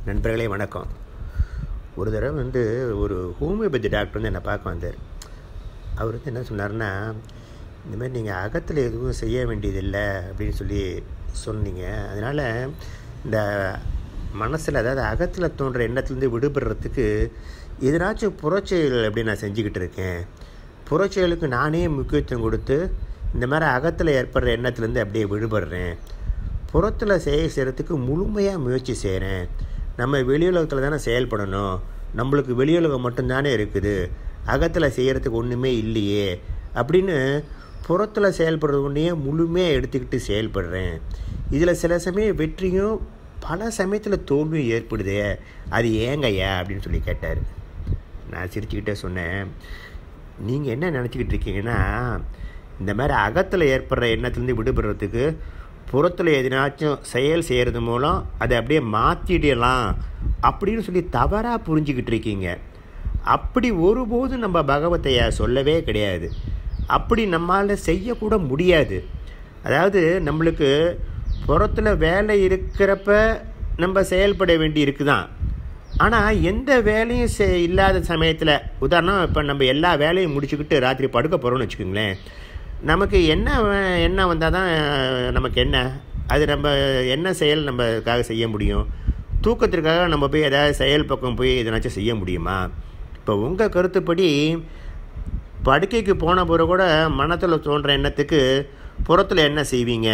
நண்பர்களே வணக்கம் ஒரு தடவை வந்து ஒரு ஹோமியோபதி டாக்டர் வந்து என்னை பார்க்க வந்தார் அவர் வந்து என்ன சொன்னார்னா இந்த மாதிரி நீங்கள் அகத்தில் எதுவும் செய்ய வேண்டியதில்லை அப்படின்னு சொல்லி சொன்னீங்க அதனால் இந்த மனசில் அதாவது அகத்தில் தோன்ற எண்ணத்துலேருந்து விடுபடுறதுக்கு எதனாச்சும் புறச்செயல் அப்படி நான் செஞ்சுக்கிட்டு இருக்கேன் புறச்செயலுக்கு நானே முக்கியத்துவம் கொடுத்து இந்த மாதிரி அகத்தில் ஏற்படுற எண்ணத்துலேருந்து அப்படியே விடுபடுறேன் புறத்தில் செயல் செய்கிறதுக்கு முழுமையாக முயற்சி செய்கிறேன் நம்ம வெளியுலகத்தில் தானே செயல்படணும் நம்மளுக்கு வெளியுலகம் மட்டும்தானே இருக்குது அகத்தில் செய்கிறதுக்கு ஒன்றுமே இல்லையே அப்படின்னு புறத்தில் செயல்படுறது ஒன்றையே முழுமையாக எடுத்துக்கிட்டு செயல்படுறேன் இதில் சில சமயம் வெற்றியும் பல சமயத்தில் தோல்வியும் ஏற்படுதே அது ஏங்கய்யா அப்படின்னு சொல்லி கேட்டார் நான் சிரிச்சுக்கிட்டே சொன்னேன் நீங்கள் என்ன நினச்சிக்கிட்டு இருக்கீங்கன்னா இந்த மாதிரி அகத்தில் ஏற்படுற எண்ணத்துலேருந்து விடுபடுறதுக்கு புறத்தில் எதுனாச்சும் செயல் செய்கிறது மூலம் அதை அப்படியே மாற்றிடலாம் அப்படின்னு சொல்லி தவறாக புரிஞ்சுக்கிட்டு இருக்கீங்க அப்படி ஒருபோதும் நம்ம பகவத்தையா சொல்லவே கிடையாது அப்படி நம்மளால் செய்யக்கூட முடியாது அதாவது நம்மளுக்கு புறத்தில் வேலை இருக்கிறப்ப நம்ம செயல்பட வேண்டி இருக்குதான் ஆனால் எந்த வேலையும் செ இல்லாத சமயத்தில் உதாரணம் இப்போ நம்ம எல்லா வேலையும் முடிச்சுக்கிட்டு ராத்திரி படுக்க போகிறோம்னு வச்சுக்கோங்களேன் நமக்கு என்ன வே- என்ன வந்தால் தான் நமக்கு என்ன அது நம்ம என்ன செயல் நம்மக்காக செய்ய முடியும் தூக்கத்திற்காக நம்ம போய் ஏதாவது செயல் பக்கம் போய் எதனாச்சும் செய்ய முடியுமா இப்போ உங்கள் கருத்துப்படி படுக்கைக்கு போன பிறகு கூட மனத்தில் தோன்ற எண்ணத்துக்கு புறத்தில் என்ன செய்வீங்க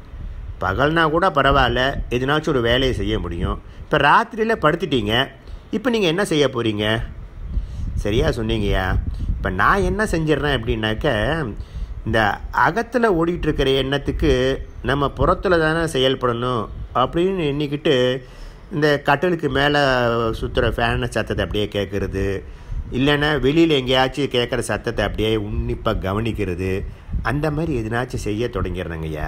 பகல்னா கூட பரவாயில்ல எதுனாச்சும் ஒரு வேலையை செய்ய முடியும் இப்போ ராத்திரியில் படுத்துட்டீங்க இப்போ நீங்கள் என்ன செய்ய போகிறீங்க சரியாக சொன்னீங்கய்யா இப்போ நான் என்ன செஞ்சிடுறேன் அப்படின்னாக்க இந்த அகத்தில் ஓடிட்டுருக்கிற எண்ணத்துக்கு நம்ம புறத்தில் தானே செயல்படணும் அப்படின்னு எண்ணிக்கிட்டு இந்த கட்டிலுக்கு மேலே சுற்றுற ஃபேனை சத்தத்தை அப்படியே கேட்குறது இல்லைன்னா வெளியில் எங்கேயாச்சும் கேட்குற சத்தத்தை அப்படியே உன்னிப்பாக கவனிக்கிறது அந்த மாதிரி எதுனாச்சும் செய்ய தொடங்கிடுறேங்கய்யா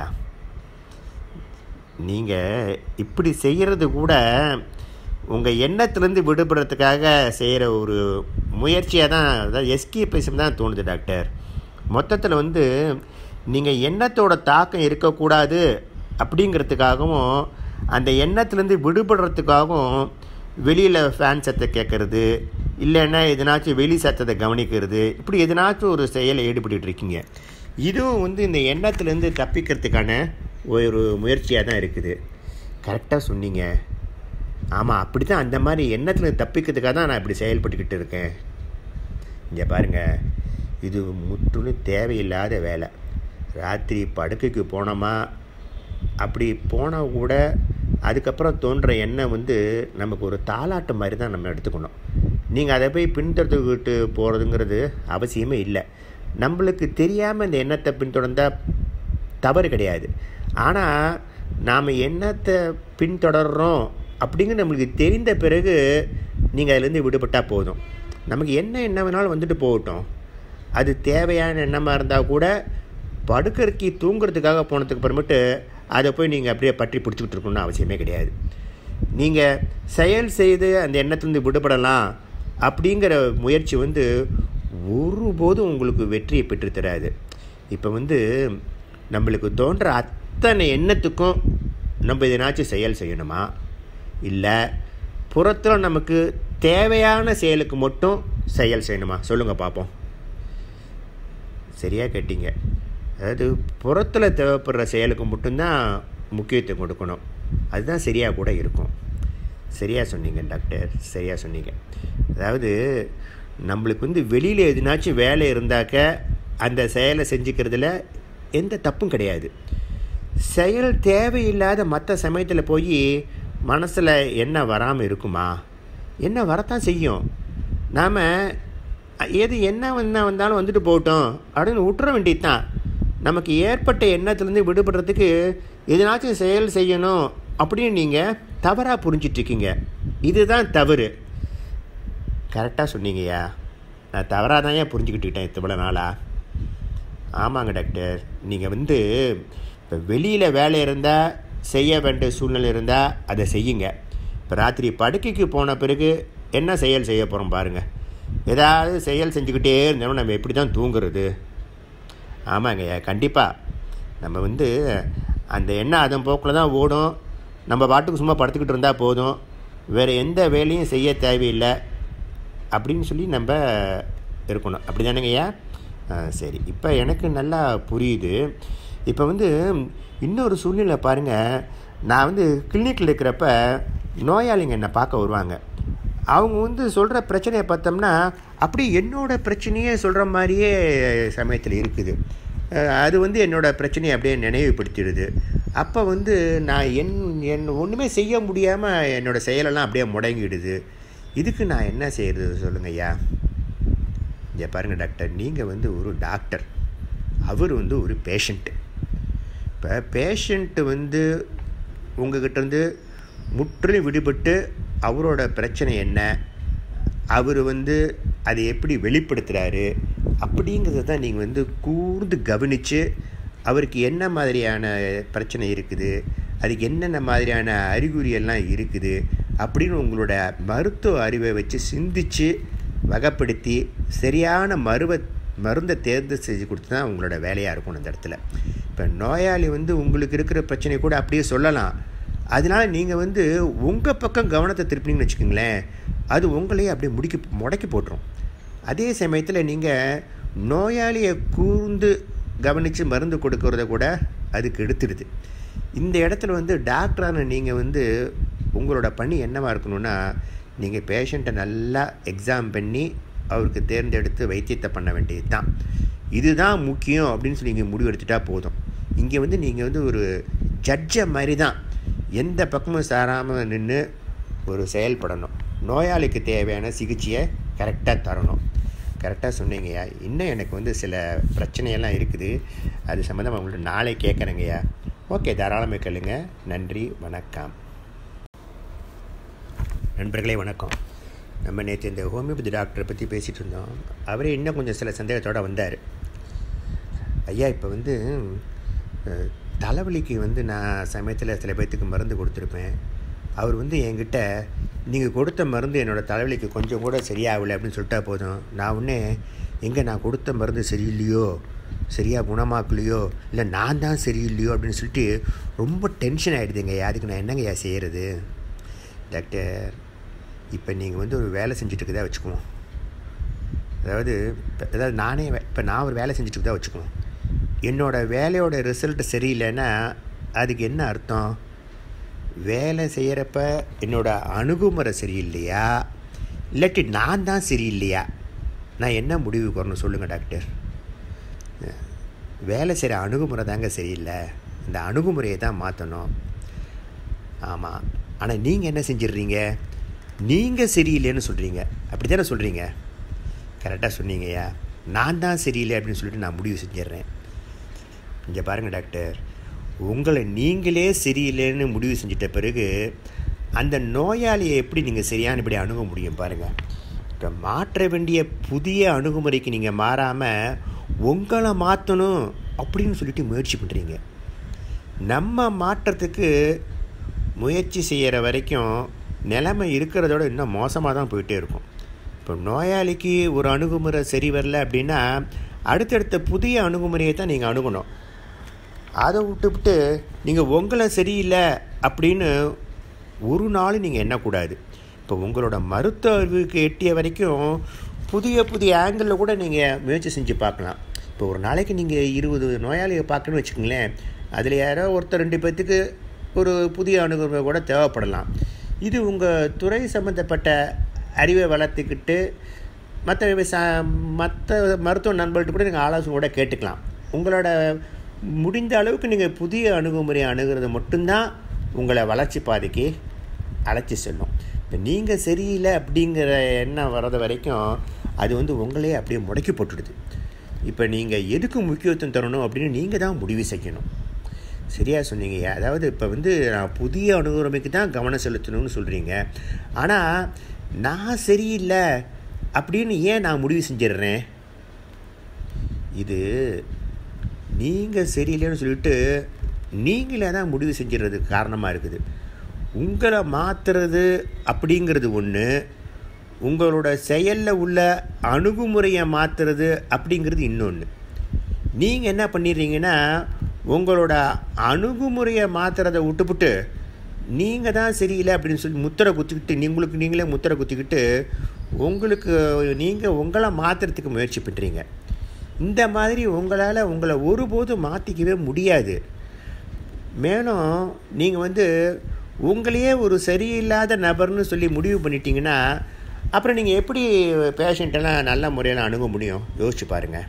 நீங்கள் இப்படி செய்கிறது கூட உங்கள் எண்ணத்துலேருந்து விடுபடுறதுக்காக செய்கிற ஒரு முயற்சியாக தான் அதாவது எஸ்கேபிசம் தான் தோணுது டாக்டர் மொத்தத்தில் வந்து நீங்கள் எண்ணத்தோட தாக்கம் இருக்கக்கூடாது அப்படிங்கிறதுக்காகவும் அந்த எண்ணத்துலேருந்து விடுபடுறதுக்காகவும் வெளியில் ஃபேன் சத்தத்தை கேட்குறது இல்லைன்னா எதனாச்சும் வெளி சத்தத்தை கவனிக்கிறது இப்படி எதனாச்சும் ஒரு செயலை ஈடுபட்டு இருக்கீங்க இதுவும் வந்து இந்த எண்ணத்துலேருந்து தப்பிக்கிறதுக்கான ஒரு முயற்சியாக தான் இருக்குது கரெக்டாக சொன்னீங்க ஆமாம் அப்படி தான் அந்த மாதிரி எண்ணத்தில் தப்பிக்கிறதுக்காக தான் நான் இப்படி செயல்பட்டுக்கிட்டு இருக்கேன் இங்கே பாருங்கள் இது முற்றிலும் தேவையில்லாத வேலை ராத்திரி படுக்கைக்கு போனோமா அப்படி போனால் கூட அதுக்கப்புறம் தோன்ற எண்ணம் வந்து நமக்கு ஒரு தாலாட்டு மாதிரி தான் நம்ம எடுத்துக்கணும் நீங்கள் அதை போய் பின்தொடர்ந்துக்கிட்டு போகிறதுங்கிறது அவசியமே இல்லை நம்மளுக்கு தெரியாமல் இந்த எண்ணத்தை பின்தொடர்ந்தால் தவறு கிடையாது ஆனால் நாம் எண்ணத்தை பின்தொடர்றோம் அப்படிங்கிற நம்மளுக்கு தெரிந்த பிறகு நீங்கள் அதுலேருந்து விடுபட்டால் போதும் நமக்கு என்ன எண்ணம் வேணாலும் வந்துட்டு போகட்டும் அது தேவையான எண்ணமாக இருந்தால் கூட படுக்கிறதுக்கு தூங்குறதுக்காக போனதுக்கு அப்புறமேட்டு அதை போய் நீங்கள் அப்படியே பற்றி பிடிச்சிக்கிட்டு இருக்கணும்னு அவசியமே கிடையாது நீங்கள் செயல் செய்து அந்த எண்ணத்துலேருந்து விடுபடலாம் அப்படிங்கிற முயற்சி வந்து ஒருபோதும் உங்களுக்கு வெற்றியை பெற்றுத் தராது இப்போ வந்து நம்மளுக்கு தோன்ற அத்தனை எண்ணத்துக்கும் நம்ம எதனாச்சும் செயல் செய்யணுமா இல்லை புறத்தில் நமக்கு தேவையான செயலுக்கு மட்டும் செயல் செய்யணுமா சொல்லுங்கள் பார்ப்போம் சரியாக கேட்டீங்க அதாவது புறத்தில் தேவைப்படுற செயலுக்கு மட்டும்தான் முக்கியத்துவம் கொடுக்கணும் அதுதான் சரியாக கூட இருக்கும் சரியாக சொன்னீங்க டாக்டர் சரியாக சொன்னீங்க அதாவது நம்மளுக்கு வந்து வெளியில் எதுனாச்சும் வேலை இருந்தாக்க அந்த செயலை செஞ்சுக்கிறதுல எந்த தப்பும் கிடையாது செயல் தேவையில்லாத மற்ற சமயத்தில் போய் மனசில் என்ன வராமல் இருக்குமா என்ன வரத்தான் செய்யும் நாம் எது என்ன வந்தா வந்தாலும் வந்துட்டு போகட்டும் அப்படின்னு விட்டுற வேண்டியது தான் நமக்கு ஏற்பட்ட எண்ணத்துலேருந்து விடுபடுறதுக்கு எதனாச்சும் செயல் செய்யணும் அப்படின்னு நீங்கள் தவறாக புரிஞ்சிட்ருக்கீங்க இதுதான் தவறு கரெக்டாக சொன்னீங்கய்யா நான் தவறாக தான் ஏன் புரிஞ்சுக்கிட்டுக்கிட்டேன் இத்தனை நாளாக ஆமாங்க டாக்டர் நீங்கள் வந்து இப்போ வெளியில் வேலை இருந்தால் செய்ய வேண்டிய சூழ்நிலை இருந்தால் அதை செய்யுங்க இப்போ ராத்திரி படுக்கைக்கு போன பிறகு என்ன செயல் செய்ய போகிறோம் பாருங்கள் ஏதாவது செயல் செஞ்சுக்கிட்டே இருந்தோம் நம்ம எப்படி தான் தூங்குறது ஆமாங்கய்யா கண்டிப்பாக நம்ம வந்து அந்த எண்ணெய் அதன் போக்கில் தான் ஓடும் நம்ம பாட்டுக்கு சும்மா படுத்துக்கிட்டு இருந்தால் போதும் வேறு எந்த வேலையும் செய்ய தேவையில்லை அப்படின்னு சொல்லி நம்ம இருக்கணும் அப்படி தானேங்கய்யா ஆ, சரி இப்போ எனக்கு நல்லா புரியுது இப்போ வந்து இன்னொரு சூழ்நிலை பாருங்கள் நான் வந்து கிளினிக்கில் இருக்கிறப்ப நோயாளிங்க என்னை பார்க்க வருவாங்க அவங்க வந்து சொல்கிற பிரச்சனையை பார்த்தோம்னா அப்படி என்னோட பிரச்சனையே சொல்கிற மாதிரியே சமயத்தில் இருக்குது அஹ் அது வந்து என்னோடய பிரச்சனையை அப்படியே நினைவுபடுத்திடுது அப்போ வந்து நான் என் என் ஒன்றுமே செய்ய முடியாமல் என்னோடய செயலெல்லாம் அப்படியே முடங்கிடுது இதுக்கு நான் என்ன செய்கிறது சொல்லுங்க ஐயா இங்கே பாருங்கள் டாக்டர் நீங்கள் வந்து ஒரு டாக்டர் அவர் வந்து ஒரு பேஷண்ட்டு இப்போ பேஷண்ட்டு வந்து உங்ககிட்ட இருந்து முற்றிலும் விடுபட்டு அவரோட பிரச்சனை என்ன அவர் வந்து அதை எப்படி வெளிப்படுத்துகிறாரு அப்படிங்கிறத தான் நீங்கள் வந்து கூர்ந்து கவனித்து அவருக்கு என்ன மாதிரியான பிரச்சனை இருக்குது அதுக்கு என்னென்ன மாதிரியான அறிகுறியெல்லாம் இருக்குது அப்படின்னு உங்களோட மருத்துவ அறிவை வச்சு சிந்தித்து வகைப்படுத்தி சரியான மருவ மருந்தை தேர்ந்து செஞ்சு கொடுத்து தான் உங்களோட வேலையாக இருக்கும் அந்த இடத்துல இப்போ நோயாளி வந்து உங்களுக்கு இருக்கிற பிரச்சனை கூட அப்படியே சொல்லலாம் அதனால நீங்கள் வந்து உங்கள் பக்கம் கவனத்தை திருப்பினீங்கன்னு வச்சுக்கோங்களேன் அது உங்களையே அப்படியே முடிக்கி முடக்கி போட்டுரும் அதே சமயத்தில் நீங்கள் நோயாளியை கூர்ந்து கவனித்து மருந்து கொடுக்கறத கூட அதுக்கு எடுத்துடுது இந்த இடத்துல வந்து டாக்டரான நீங்கள் வந்து உங்களோட பணி என்னவாக இருக்கணும்னா நீங்கள் பேஷண்ட்டை நல்லா எக்ஸாம் பண்ணி அவருக்கு தேர்ந்தெடுத்து வைத்தியத்தை பண்ண வேண்டியது தான் இதுதான் முக்கியம் அப்படின்னு சொல்லி நீங்கள் முடிவு எடுத்துட்டா போதும் இங்கே வந்து நீங்கள் வந்து ஒரு ஜட்ஜை மாதிரி தான் எந்த பக்கமும் சாராமல் நின்று ஒரு செயல்படணும் நோயாளிக்கு தேவையான சிகிச்சையை கரெக்டாக தரணும் கரெக்டாக சொன்னீங்கய்யா இன்னும் எனக்கு வந்து சில பிரச்சனையெல்லாம் இருக்குது அது சம்மந்தமாக உங்கள்ட்ட நாளை கேட்குறேங்கய்யா ஓகே தாராளமாக கேளுங்க நன்றி வணக்கம் நண்பர்களே வணக்கம் நம்ம நேற்று இந்த ஹோமியோபதி டாக்டரை பற்றி பேசிகிட்டு இருந்தோம் அவரே இன்னும் கொஞ்சம் சில சந்தேகத்தோடு வந்தார் ஐயா இப்போ வந்து அஹ், தலைவலிக்கு வந்து நான் சமயத்தில் சில பேர்த்துக்கு மருந்து கொடுத்துருப்பேன் அவர் வந்து என்கிட்ட நீங்கள் கொடுத்த மருந்து என்னோடய தலைவலிக்கு கொஞ்சம் கூட சரியாகலை அப்படின்னு சொல்லிட்டா போதும் நான் உடனே எங்கே நான் கொடுத்த மருந்து சரியில்லையோ சரியாக குணமாக்கலையோ இல்லை நான் தான் சரியில்லையோ அப்படின்னு சொல்லிட்டு ரொம்ப டென்ஷன் ஆகிடுதுங்க அதுக்கு நான் என்னங்கய்யா செய்கிறது டாக்டர் இப்போ நீங்கள் வந்து ஒரு வேலை செஞ்சுட்டு இருக்கதா வச்சுக்குவோம் அதாவது இப்ப- அதாவது நானே இப்போ நான் ஒரு வேலை செஞ்சுட்டு இருக்கதா வச்சுக்குவோம் என்னோடய வேலையோட ரிசல்ட் சரியில்லைன்னா அதுக்கு என்ன அர்த்தம் வேலை செய்கிறப்ப என்னோட அணுகுமுறை சரியில்லையா இல்லாட்டி நான் தான் சரியில்லையா நான் என்ன முடிவுக்கு வரணும் சொல்லுங்கள் டாக்டர் வேலை செய்கிற அணுகுமுறை தாங்க சரியில்லை இந்த அணுகுமுறையை தான் மாற்றணும் ஆமாம் ஆனால் நீங்கள் என்ன செஞ்சிடுறீங்க நீங்கள் சரியில்லைன்னு சொல்கிறீங்க அப்படி தானே சொல்கிறீங்க கரெக்டாக சொன்னீங்கய்யா நான் தான் சரியில்லை அப்படின்னு சொல்லிட்டு நான் முடிவு செஞ்சிடுறேன் இங்கே பாருங்கள் டாக்டர் உங்களை நீங்களே சரியில்லைன்னு முடிவு செஞ்சிட்ட பிறகு அந்த நோயாளியை எப்படி நீங்கள் சரியானபடி அணுக முடியும் பாருங்கள் இப்போ மாற்ற வேண்டிய புதிய அணுகுமுறைக்கு நீங்கள் மாறாமல் உங்களை மாற்றணும் அப்படின்னு சொல்லிட்டு முயற்சி பண்ணுறீங்க நம்ம மாற்றத்துக்கு முயற்சி செய்கிற வரைக்கும் நிலைமை இருக்கிறதோட இன்னும் மோசமாக தான் போயிட்டே இருக்கும் இப்போ நோயாளிக்கு ஒரு அணுகுமுறை சரி வரல அப்படின்னா அடுத்தடுத்த புதிய அணுகுமுறையை தான் நீங்கள் அணுகணும் அதை விட்டுவிட்டு நீங்கள் உங்களை சரியில்லை அப்படின்னு ஒரு நாள் நீங்கள் எண்ணக்கூடாது இப்போ உங்களோட மருத்துவ அறிவுக்கு எட்டிய வரைக்கும் புதிய புதிய ஆங்கிளில் கூட நீங்கள் முயற்சி செஞ்சு பார்க்கலாம் இப்போ ஒரு நாளைக்கு நீங்கள் இருபது நோயாளியை பார்க்கணும்னு வச்சுக்கோங்களேன் அதில் யாரோ ஒருத்தர் ரெண்டு பேர்த்துக்கு ஒரு புதிய அணுகுமுறை கூட தேவைப்படலாம் இது உங்கள் துறை சம்மந்தப்பட்ட அறிவை வளர்த்துக்கிட்டு மற்ற ச மற்ற மருத்துவ நண்பர்கள்ட்ட கூட நீங்கள் ஆலோசனை கூட கேட்டுக்கலாம் உங்களோட முடிந்த அளவுக்கு நீங்கள் புதிய அணுகுமுறையை அணுகிறது மட்டும்தான் உங்களை வளர்ச்சி பாதைக்கு அழைச்சி செல்லும் இப்போ நீங்கள் சரியில்லை அப்படிங்கிற எண்ணம் வர்றது வரைக்கும் அது வந்து உங்களையே அப்படியே முடக்கி போட்டுடுது இப்போ நீங்கள் எதுக்கு முக்கியத்துவம் தரணும் அப்படின்னு நீங்கள் தான் முடிவு செய்யணும் சரியாக சொன்னீங்க அதாவது இப்போ வந்து நான் புதிய அணுகுமுறைக்கு தான் கவனம் செலுத்தணும்னு சொல்கிறீங்க ஆனால் நான் சரியில்லை அப்படின்னு ஏன் நான் முடிவு செஞ்சிடுறேன் இது நீங்கள் சரியில்லைன்னு சொல்லிட்டு நீங்களே தான் முடிவு செஞ்சிடுறதுக்கு காரணமாக இருக்குது உங்களை மாற்றுறது அப்படிங்கிறது ஒன்று உங்களோட செயலில் உள்ள அணுகுமுறையை மாற்றுறது அப்படிங்கிறது இன்னொன்று நீங்கள் என்ன பண்ணிடுறீங்கன்னா உங்களோட அணுகுமுறையை மாற்றுறதை விட்டுப்புட்டு நீங்கள் தான் சரியில்லை அப்படின்னு சொல்லி முத்திரை குத்திக்கிட்டு நீங்களுக்கு நீங்களே முத்திரை குத்திக்கிட்டு உங்களுக்கு நீங்கள் உங்களை மாற்றுறதுக்கு முயற்சி பண்ணுறீங்க இந்த மாதிரி உங்களால் உங்களை ஒருபோதும் மாற்றிக்கவே முடியாது மேலும் நீங்கள் வந்து உங்களையே ஒரு சரியில்லாத நபர்னு சொல்லி முடிவு பண்ணிட்டீங்கன்னா அப்புறம் நீங்கள் எப்படி பேஷண்ட்டெல்லாம் நல்ல முறையில் அணுக முடியும் யோசிச்சு பாருங்கள்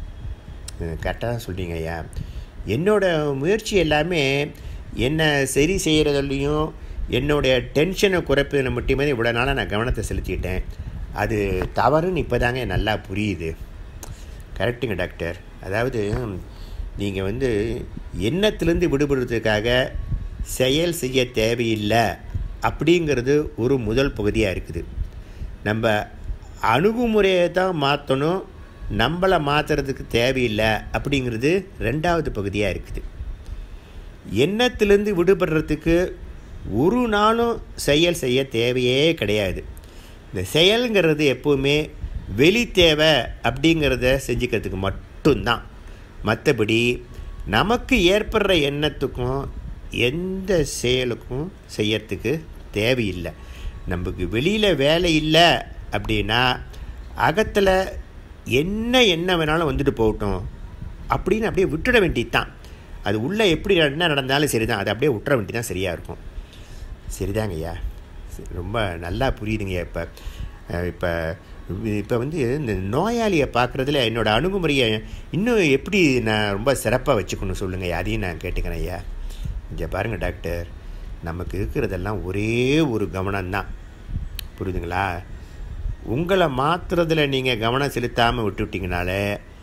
கரெக்டாக தான் சொல்கிறீங்க ஐயா என்னோடய முயற்சி எல்லாமே என்னை சரி செய்கிறதுலையும் என்னுடைய டென்ஷனை குறைப்பதில் மட்டுமே இவ்வளோ நாளாக நான் கவனத்தை செலுத்திட்டேன் அது தவறுன்னு இப்போ தாங்க நல்லா புரியுது கரெக்டுங்க டாக்டர் அதாவது நீங்கள் வந்து எண்ணத்துலேருந்து விடுபடுறதுக்காக செயல் செய்ய தேவையில்லை அப்படிங்கிறது ஒரு முதல் பகுதியாக இருக்குது நம்ம அணுகுமுறையை தான் மாற்றணும் நம்மளை மாற்றுறதுக்கு தேவையில்லை அப்படிங்கிறது ரெண்டாவது பகுதியாக இருக்குது எண்ணத்திலேருந்து விடுபடுறதுக்கு ஒரு நாளும் செயல் செய்ய தேவையே கிடையாது இந்த செயலுங்கிறது எப்போவுமே வெளி தேவை அப்படிங்கிறத செஞ்சுக்கிறதுக்கு மட்டும்தான் மற்றபடி நமக்கு ஏற்படுற எண்ணத்துக்கும் எந்த செயலுக்கும் செய்யறதுக்கு தேவையில்லை நமக்கு வெளியில் வேலை இல்லை அப்படின்னா அகத்தில் என்ன என்ன வேணாலும் வந்துட்டு போகட்டும் அப்படின்னு அப்படியே விட்டுட வேண்டியது தான் அது உள்ளே எப்படி என்ன நடந்தாலும் சரி தான் அதை அப்படியே விட்டுற வேண்டி தான் சரியாக இருக்கும் சரிதாங்க ஐயா ரொம்ப நல்லா புரியுதுங்க இப்போ இப்போ இப்போ வந்து இந்த நோயாளியை பார்க்குறதுல என்னோடய அணுகுமுறையை இன்னும் எப்படி நான் ரொம்ப சிறப்பாக வச்சுக்கணும் சொல்லுங்கள் அதையும் நான் கேட்டுக்கிறேன் ஐயா இங்கே பாருங்கள் டாக்டர் நமக்கு இருக்கிறதெல்லாம் ஒரே ஒரு கவனம்தான் புரியுதுங்களா உங்களை மாற்றுறதுல நீங்கள் கவனம் செலுத்தாமல் விட்டுவிட்டிங்கனால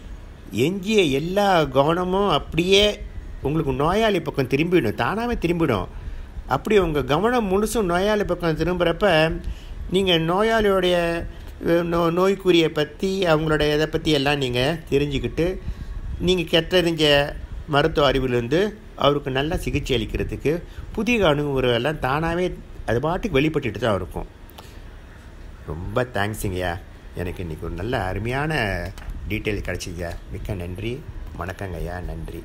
எஞ்சிய எல்லா கவனமும் அப்படியே உங்களுக்கு நோயாளி பக்கம் திரும்பிடும் தானாகவே திரும்பிடும் அப்படி உங்கள் கவனம் முழுசும் நோயாளி பக்கம் திரும்புகிறப்ப நீங்கள் நோயாளியோடைய நோ நோய்க்குறியை பற்றி அவங்களோட இதை பற்றி எல்லாம் நீங்கள் தெரிஞ்சுக்கிட்டு நீங்கள் கெட்டறிஞ்ச மருத்துவ அறிவிலிருந்து அவருக்கு நல்ல சிகிச்சை அளிக்கிறதுக்கு புதிய அணுகுமுறையெல்லாம் தானாகவே அது பாட்டுக்கு வெளிப்பட்டுட்டு தான் இருக்கும் ரொம்ப தேங்க்ஸுங்கய்யா எனக்கு இன்றைக்கி ஒரு நல்ல அருமையான டீட்டெயில் கிடச்சிங்க மிக்க நன்றி வணக்கங்க ஐயா நன்றி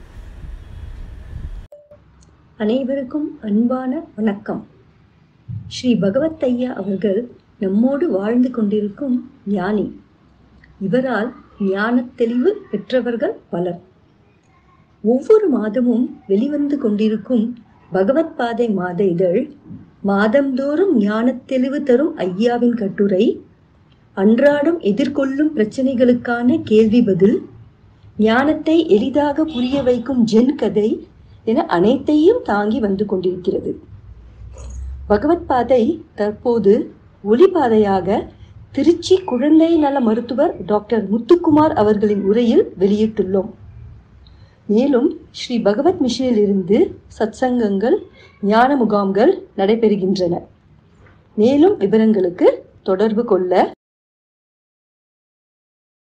அனைவருக்கும் அன்பான வணக்கம் ஸ்ரீ பகவத் ஐயா அவர்கள் நம்மோடு வாழ்ந்து கொண்டிருக்கும் ஞானி இவரால் ஞானத் தெளிவு பெற்றவர்கள் பலர் ஒவ்வொரு மாதமும் வெளிவந்து கொண்டிருக்கும் பகவத் பாதை மாத இதழ் மாதந்தோறும் ஞானத் தெளிவு தரும் ஐயாவின் கட்டுரை அன்றாடம் எதிர்கொள்ளும் பிரச்சனைகளுக்கான கேள்வி பதில் ஞானத்தை எளிதாக புரிய வைக்கும் ஜென் கதை என அனைத்தையும் தாங்கி வந்து கொண்டிருக்கிறது பகவத் பாதை தற்போது ஒளிபாதையாக திருச்சி குழந்தை நல மருத்துவர் டாக்டர் முத்துக்குமார் அவர்களின் உரையில் வெளியிட்டுள்ளோம் மேலும் ஸ்ரீ பகவத் மிஷனில் இருந்து சத்சங்கங்கள் ஞான முகாம்கள் நடைபெறுகின்றன மேலும் விவரங்களுக்கு தொடர்பு கொள்ள